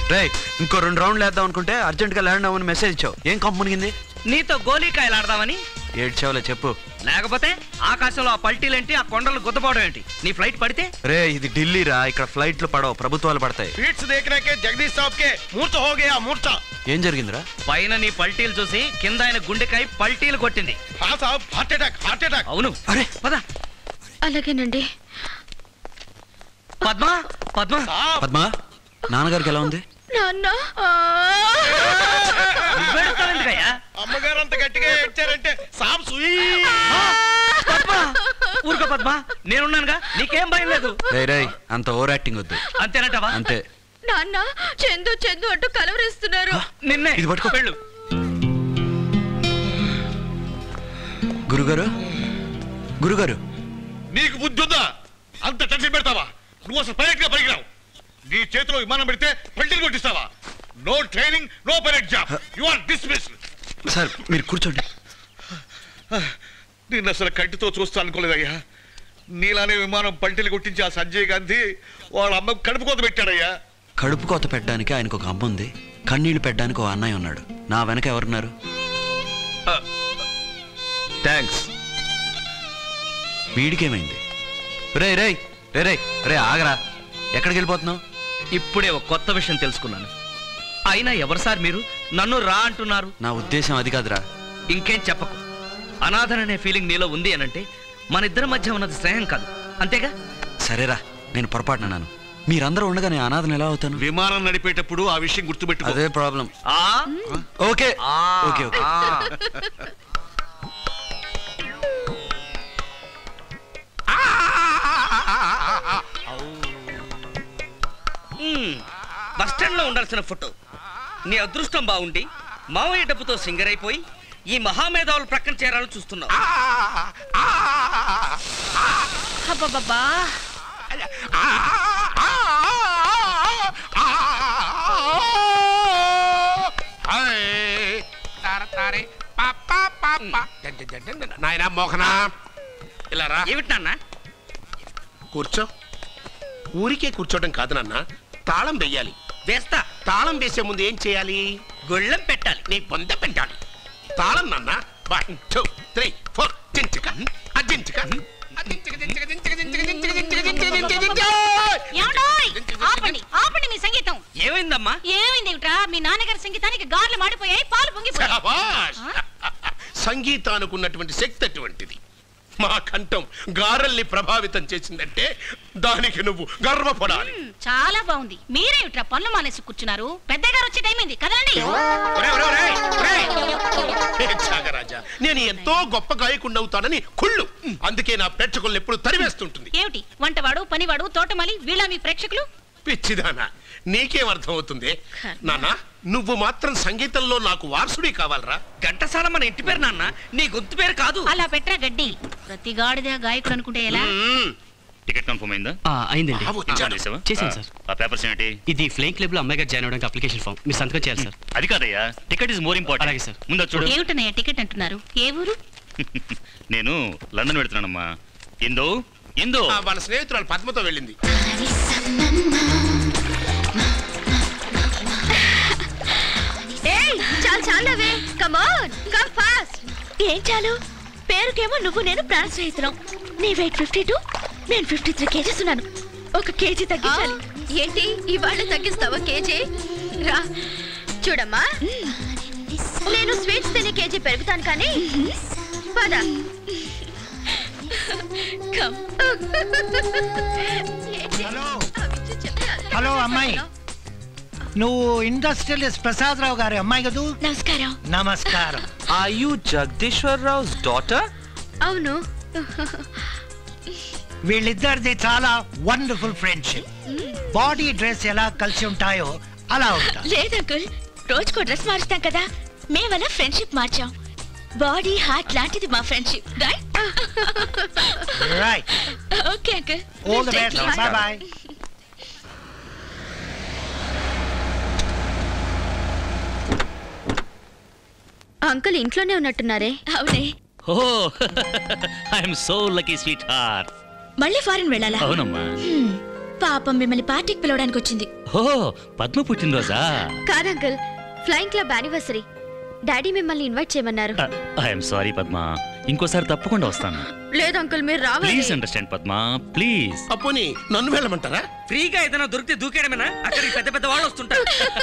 రే ఇంకో రెండు రౌండ్లు వేద్దాం అనుకుంటే అర్జెంట్ గా ల్యాండ్ అవ్వని మెసేజ్ ఇచ్చావు ఏం కంపెనీకింది నీతో గోలీకాయలు ఆడదామని ఏడ్చావులే చెప్పు లేకపోతే ఆకాశంలో ఆ పల్టీలేంటి ఆ కొండలు గుద్దపోవడం ఏంటి నీ ఫ్లైట్ పడితే రే ఇది ఢిల్లీ రా ఇక్కడ ఫ్లైట్లు పడవు ప్రభుత్వాలు పడతాయి स्वीट्स देखने के जगदीश साहब के मूर्त हो गया मूर्छा ఏం జరిగిందిరా పైన నీ పల్టీలు చూసి కింద ఆయన గుండెకాయ పల్టీలు కొట్టింది हाँ साहब हार्ट अटैक हार्ट अटैक అవును అరే పద అలాగేనండి పద్మ పద్మ साहब పద్మ నాన్నగారికి ఎలా ఉంది నాన్న నువ్వెడతావెందుకయ్యా? అమ్మగారు అంత గట్టిగా ఏడ్చారంటే సాబ్ సుయి పద్మ ఊరుకో పద్మ నేనున్నానుగా నీకేం భయం లేదు రే రే అంత ఓవర్ యాక్టింగ్ వద్దు అంతేనంటావా అంతే నాన్న చందు చందు అంటూ కలవరిస్తున్నారు నిన్నే ఇది పట్టుకో. వెళ్ళు గురుగారు గురుగారు నీకు బుద్ధి ఉందా అంత టెన్షన్ పెడతావా నువ్వు అసలు పైలట్ గా పనికిరావు నీ చేతిలో విమానం పెడితే పల్టీలు కొట్టిస్తావా no training no pilot job you are dismissed sir మీరు కూర్చోండి నిన్ను అసలు కంటితో చూస్తా అనుకోలేదయ్యా నీలానే విమానం పల్టీలు కొట్టించి ఆ సంజయ్ గాంధీ వాళ్ళ అమ్మ కడుపు కోత పెట్టాడయ్యా కడుపు కోత పెట్టడానికి ఆయనకు ఒక అమ్మ ఉంది కన్నీళ్లు పెట్టడానికి ఒక అన్నయ్య ఉన్నాడు నా వెనక ఎవరున్నారు థ్యాంక్స్ వీడికేమైంది రే రే రే రే రే ఆగరా ఎక్కడికి వెళ్ళిపోతున్నావు ఇప్పుడే ఒక కొత్త విషయం తెలుసుకున్నాను అయినా ఎవరు సార్ మీరు నన్ను రా అంటున్నారు నా ఉద్దేశం అది కాదురా ఇంకేం చెప్పకు అనాథననే ఫీలింగ్ నీలో ఉంది అనంటే మన ఇద్దరి మధ్య ఉన్నది స్నేహం కాదు అంతేగా సరేరా నేను పొరపాటున్నాను మీరందరూ ఉండగా నేను అనాథను ఎలా అవుతాను విమానం నడిపేటప్పుడు ఆ విషయం గుర్తుపెట్టుకో అదే ప్రాబ్లం ఆ ఓకే ఆ, ఓకే ఓకే ఆ. మ్మ్. బస్ స్టాండ్ లో ఉండాల్సిన ఫోటో నీ అదృష్టం బాగుండి మావయ్య డబ్బుతో సింగర్ అయిపోయి ఈ మహామేధావులు ప్రక్కన చేరాలని చూస్తున్నావు అబ్బబ్బబ్బా నాయనా మోహనా ఇలా రా ఏమిటి నాన్న కూర్చో ఊరికే కూర్చోవడం కాదు నాన్న తాళం వెయ్యాలి వేస్తా తాళం వేసే ముందు ఏం చేయాలి గొళ్ళెం పెట్టాలి నీ పొంద పెట్టాలి తాళం నాన్న వన్ టూ త్రీ ఫోర్ దించుక అదించుక అదించుక, దించుక, దించుక, దించుక, దించుక, దించుక, దించుక, దించుక, దించుక. ఏమండోయ్? ఆపండి ఆపండి మీ సంగీతం ఏమైందమ్మా ఏమైంది ఏమిట్రా మీ నాన్నగారి సంగీతానికి గార్లు మాడిపోయాయి పాలు పొంగిపోయాయి శభాష్. సంగీతానికి ఉన్నటువంటి శక్తి అటువంటిది మా కంఠం గారల్ని ప్రభావితం చేసిందంటే దానికి నువ్వు గర్వపడాలి మ్, చాలా బాగుంది మీరేమిట్రా పనులు మానేసి కూర్చున్నారు పెద్దగారు వచ్చే టైం అయింది కదండి ఒరేయ్, ఒరేయ్, ఒరేయ్, ఒరేయ్. హే త్యాగరాజా నేను ఎంతో గొప్ప గాయకుండా అవుతానని కుళ్ళు అందుకే నా ప్రేక్షకులను ఎప్పుడు తరివేస్తుంటుంది ఏమిటి వంటవాడు పనివాడు తోటమాలి వీళ్ళ మీ ప్రేక్షకులు పిచ్చిదానా నీకేం అర్థం అవుతుంది నాన్న నువ్వు మాత్రం సంగీతంలో నాకు వారసుడి కావాలరా ఘంటసాల మన ఇంటి పేరు నాన్న నీ గొంతు పేరు కాదు అలా పెట్టరా గడ్డి ప్రతి గాడిద గాయకుడు అనుకుంటే ఎలా మ్మ్. టికెట్ కన్ఫర్మ్ అయిందా అయిందండి ఆ, వచ్చాడు. చేసావా? చేశాను ఆ, సార్. ఆ పేపర్స్ ఏంటి ఇది ఫ్లైయింగ్ క్లబ్ లో అమ్మాయి గారు జాయిన్ అవడానికి అప్లికేషన్ ఫామ్ మీరు సంతకం చేయాలి సార్ అది కాదయ్యా టికెట్ ఇస్ మోర్ ఇంపార్టెంట్ అలాగే సార్. ముందు అది చూడు ఏమిటన్నయ్య టికెట్ అంటున్నారు ఏ ఊరు నేను లండన్ పెడుతున్నానమ్మా ఎందో ఎందో ఆ, వాళ్ళ స్నేహితురాలు పద్మతో వెళ్ళింది ఏయ్ చాలు చాలవే కమ్ ఆన్ కమ్ ఫాస్ట్ ఏం చాలు పేరుకేమో నువ్వు నేను ప్రాణ స్నేహితులం నీ వెయిట్ ఫిఫ్టీ టూ నేను ఫిఫ్టీ త్రీ కేజీస్ ఉన్నాను ఒక కేజీ తగ్గించాలి ఏంటి ఇవాళ తగ్గిస్తావా కేజీ రా చూడమ్మా నేను స్వీట్స్ తినే కేజీ పెరుగుతాను కానీ పద హలో హలో అమ్మాయి నువ్వు ఇండస్ట్రియలిస్ట్ ప్రసాదరావు గారి అమ్మాయి కదూ నమస్కారం నమస్కారం Are you Jagdishwar Rao's daughter? అవును వీళ్ళిద్దరిది చాలా వండర్ఫుల్ ఫ్రెండ్షిప్ బాడీ డ్రెస్ ఎలా కలిసి ఉంటాయో అలా ఉంటా లేదు అంకుల్ రోజుకో డ్రెస్ మారుస్తాం కదా మేమలా ఫ్రెండ్షిప్ మార్చాం బాడీ హార్ట్ లాంటిది మా friendship right right okay uncle all the best bye bye uncle ఇంట్లోనే ఉన్నట్టున్నారే అవునే oh I'm so lucky sweet heart మళ్ళీ ఫారిన్ వెళ్ళాలా అవునమ్మా హ్మ్. పాపం మిమ్మల్ని పార్టీకి పిలవడానికి వచ్చింది ఓ పద్మ పుట్టినరోజా కాదు uncle flying club anniversary daddy మిమ్మల్ని ఇన్వైట్ చేయమన్నారు ఐఎమ్ సారీ పద్మ ఇంకోసారి తప్పకుండా వస్తాను లేదు అంకుల్ మీరు రావాలి ప్లీజ్ అండర్స్టాండ్ పద్మ ప్లీజ్ అపోని నన్ను వెళ్ళమంటారా ఫ్రీగా ఏదైనా దొరికితే దూకేయడమేనా అక్కడికి పెద్ద పెద్ద వాళ్ళు వస్తుంటారు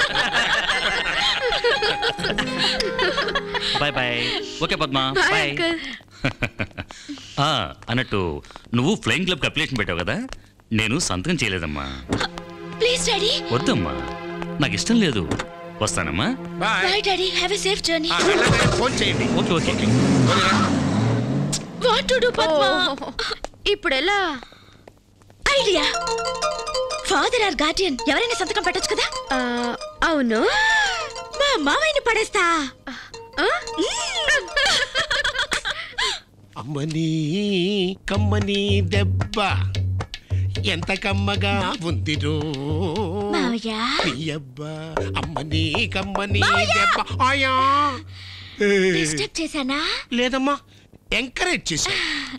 bye bye okay Padma bye bye uncle ఆ, అన్నట్టు నువ్వు ఫ్లయింగ్ క్లబ్కి అప్లికేషన్ పెట్టావు కదా నేను సంతకం చేయలేదమ్మా ప్లీజ్ డాడీ వద్దమ్మా నాకు ఇష్టం లేదు వస్తానమ్మా bye bye daddy have a safe journey ఆ, వెళ్ళగానే ఫోన్ చేయండి okay okay what to do Padma ఇప్పుడు ఎలా ఐడియా ఫాదర్ ఆర్ గార్డియన్ ఎవరైనా సంతకం పెట్టొచ్చు కదా అవును మా మావయ్యని పడేస్తా అమ్మని కమ్మని దెబ్బ ఎంత కమ్మగా ఉందిరో మావయ్య అబ్బా అమ్మని కమ్మని మావయ్య! దెబ్బ ఆయా డిస్టర్బ్ చేశానా లేదమ్మా ఎంకరేజ్ చేశా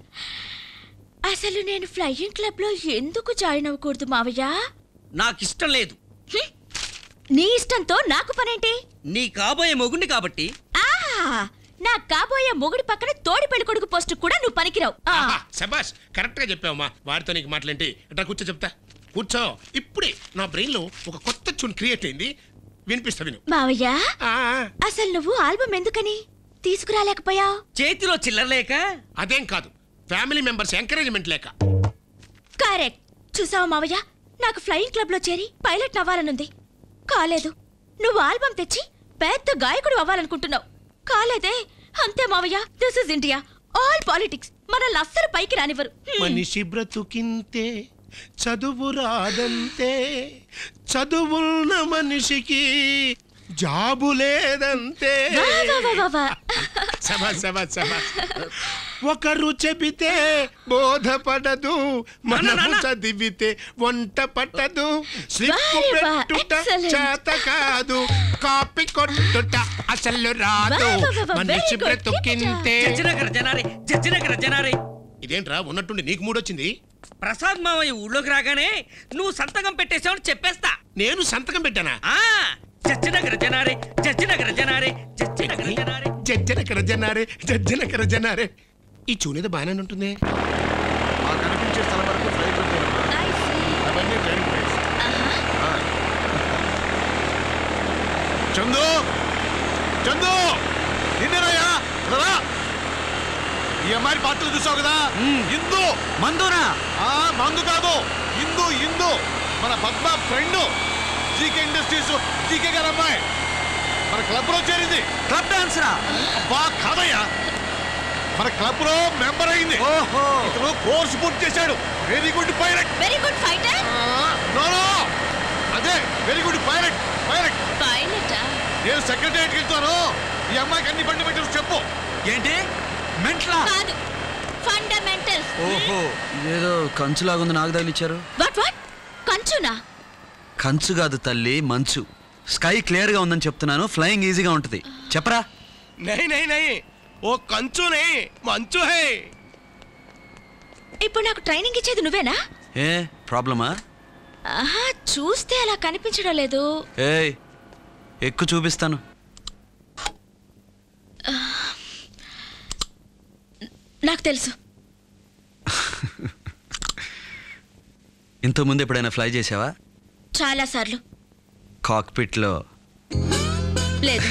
అసలు నేను ఫ్లయింగ్ క్లబ్ లో ఎందుకు జాయిన్ అవ్వకూడదు మావయ్య నాకు ఇష్టం లేదు హ్మ్. నీ ఇష్టంతో నాకు పనేంటి నీ కాబోయే మొగుండి కాబట్టి ఆ నా కాబోయే మొగుడి పక్కన తోడి పెళ్లి కొడుకు పోస్ట్ కూడా నువ్వు పనికిరావు ఆ, ఆహా, శబాష్ కరెక్ట్ గా చెప్పావమ్మా వాడితో నీకు మాటలేంటి ఇట్లా కూర్చో చెప్తా కూర్చో ఇప్పుడే నా బ్రెయిన్ లో ఒక కొత్త ట్యూన్ క్రియేట్ అయింది వినిపిస్తా విను మావయ్య ఆ, అసలు నువ్వు ఆల్బమ్ ఎందుకని తీసుకురాలేకపోయావు చేతిలో చిల్లరలేక అదేం కాదు ఫ్యామిలీ మెంబర్స్ ఎంకరేజ్మెంట్ లేక కరెక్ట్ చూసావా మావయ్య నాకు ఫ్లయింగ్ క్లబ్ లో చేరి పైలట్ అవ్వాలనుంది కాలేదు నువ్వు ఆల్బమ్ తెచ్చి పెద్ద గాయకుడు అవ్వాలనుకుంటున్నావు కాలేదే అంతే మావయ్య this is India all politics మనల్ని అస్సలు పైకి రానివ్వరు హ్మ్. మనిషి బ్రతుకింతే చదువు రాదంతే చదువున్న మనిషికి జాబు లేదంతే వా, వా, వా, వా, వా. శబాష్, శబాష్, శబాష్. ఒకరు చెబితే బోధపడదు మనము చదివితే వంట పట్టదు స్లిప్ వారే వా, పెట్టుట excellent. చేత కాదు కాపీ కొట్టుట అసలు రాదు వా, వా, వా, వా, మనిషి very good. బ్రతుకింతే జడ్జినగర జనారే జడ్జినగర జనారే ఇదేంట్రా ఉన్నట్టుండి నీకు మూడొచ్చింది ప్రసాద్ మావయ్య ఊళ్ళోకి రాగానే నువ్వు సంతకం పెట్టేశావని చెప్పేస్తా నేను సంతకం పెట్టానా ఆ జడ్జినగర జనారే జడ్జినగర జనారే జడ్జినగర జనారే జజ్జనకర జనారే జజ్జనకర జనారే ఈ చూనేది బాగానే ఉంటుంది ఆ కనిపించే స్థలం వరకు ఫ్లైట్ I see. అవన్నీ ట్రైనింగ్ ప్లేస్ చందు చందు నిన్నేనయ్యా రా ఈ అమ్మాయి పాటలు చూసావు కదా ఇందు మందునా ఆ మందు కాదు ఇందు ఇందు మన Padma friend GK industries GK గారు అమ్మాయి మన క్లబ్ లో చేరింది క్లబ్ డాన్సరా అబ్బా కాదయ్యా మన క్లబ్ లో మెంబర్ అయింది ఓహో ఇతను కోర్స్ పూర్తి చేశాడు very good pilot very good fighter no no అదే వెరీ గుడ్ పైలట్ పైలట్ పైలటా నేను సెక్రటరియట్కి వెళ్తాను ఈ అమ్మాయికి అన్ని బండి పెట్టు చెప్పు ఏంటి మెంట్లా కాదు ఫండమెంటల్స్ ఓహో ఇదేదో కంచులాగుంది నాకు తగిలిచ్చారు వాట్ వాట్ కంచునా కంచు కాదు తల్లి మంచు స్కై క్లియర్ గా ఉందని చెప్తున్నాను ఫ్లయింగ్ ఈజీగా ఉంటది చెప్పరా నై నై నై ఓ కంచు నై మంచు హై ఇప్పుడు నాకు ట్రైనింగ్ ఇచ్చేది నువ్వేనా ఏ ప్రాబ్లమా ఆహా చూస్తే అలా కనిపించడం లేదు ఏయ్ ఎక్కువ చూపిస్తాను నాకు తెలుసు ఇంతకుముందు ఎప్పుడైనా ఫ్లై చేసావా చాలా సార్లు కాక్పిట్లో లేదు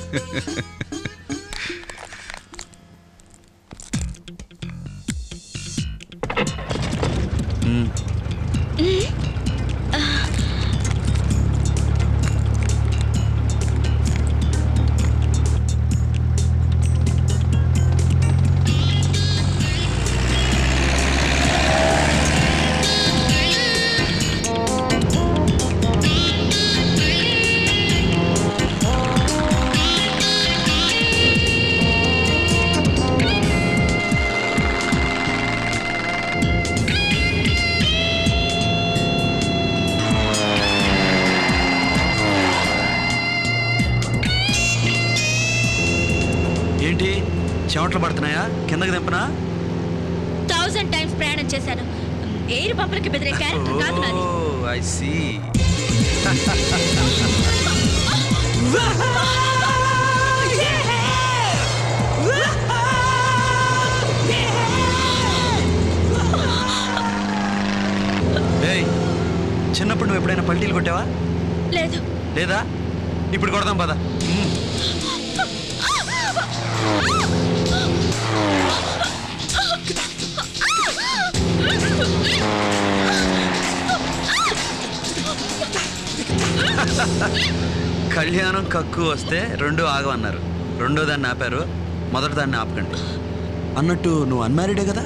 ఏంటి చెమటలు పడుతున్నాయా కిందకి దింపనా థౌజండ్ టైమ్స్ ప్రయాణం చేశాను ఎయిర్ పంపులకి బెదిరే క్యారెక్టర్ కాదు నాది ఐ సీ ఏయ్ చిన్నప్పుడు నువ్వు ఎప్పుడైనా పల్టీలు కొట్టావా లేదు లేదా ఇప్పుడు కొడదాం పద కళ్యాణం కక్కు వస్తే రెండు ఆగమన్నారు రెండో దాన్ని ఆపారు మొదటి దాన్ని ఆపకండి అన్నట్టు నువ్వు అన్మ్యారీడే కదా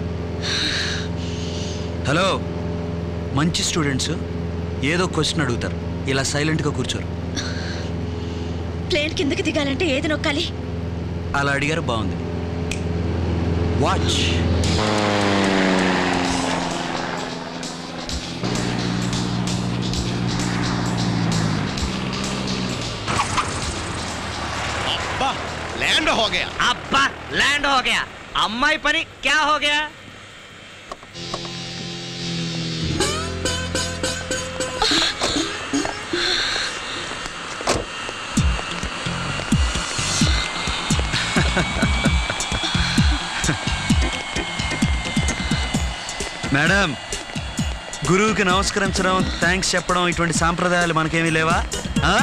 హలో మంచి స్టూడెంట్స్ ఏదో క్వశ్చన్ అడుగుతారు ఇలా సైలెంట్గా కూర్చోరు ప్లేన్ కిందకి దిగాలంటే ఏది నొక్కాలి అలా అడిగారు బాగుంది వాచ్ ల్యాండ్ హో గయా అబ్బా ల్యాండ్ హో గయా అమ్మాయి పని క్యా హో గయా మేడం గురువుకి నమస్కరించడం థ్యాంక్స్ చెప్పడం ఇటువంటి సాంప్రదాయాలు మనకేమీ లేవా ఆ?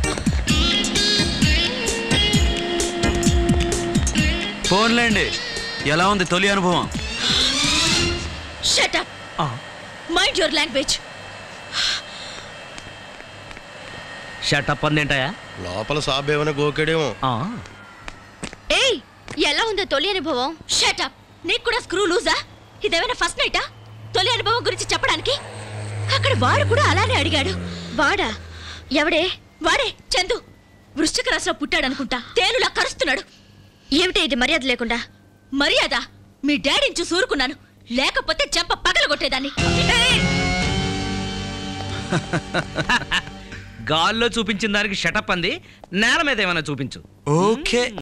ఫోన్లేండి ఎలా ఉంది తొలి అనుభవం shut up mind your language shut up అందేంటయా లోపల సాబ్ ఏమైనా గోకెడేమో ఏయ్ ఎలా ఉందో తొలి అనుభవం షట్ అప్ నీకు కూడా స్క్రూ లూజా ఇదేమైనా ఫస్ట్ నైటా తొలి అనుభవం గురించి చెప్పడానికి అక్కడ వాడు కూడా అలానే అడిగాడు వాడా ఎవడే వాడే చందు వృశ్చిక రాశిలో పుట్టాడనుకుంటా తేలులా కరుస్తున్నాడు ఏమిటి ఇది మర్యాద లేకుండా మర్యాద మీ డాడీని చూసి ఊరుకున్నాను లేకపోతే చెంప పగలగొట్టేదాన్ని ఏయ్! గాల్లో చూపించిన దానికి షటప్ అంది నేల మీద ఏమైనా చూపించు ఓకే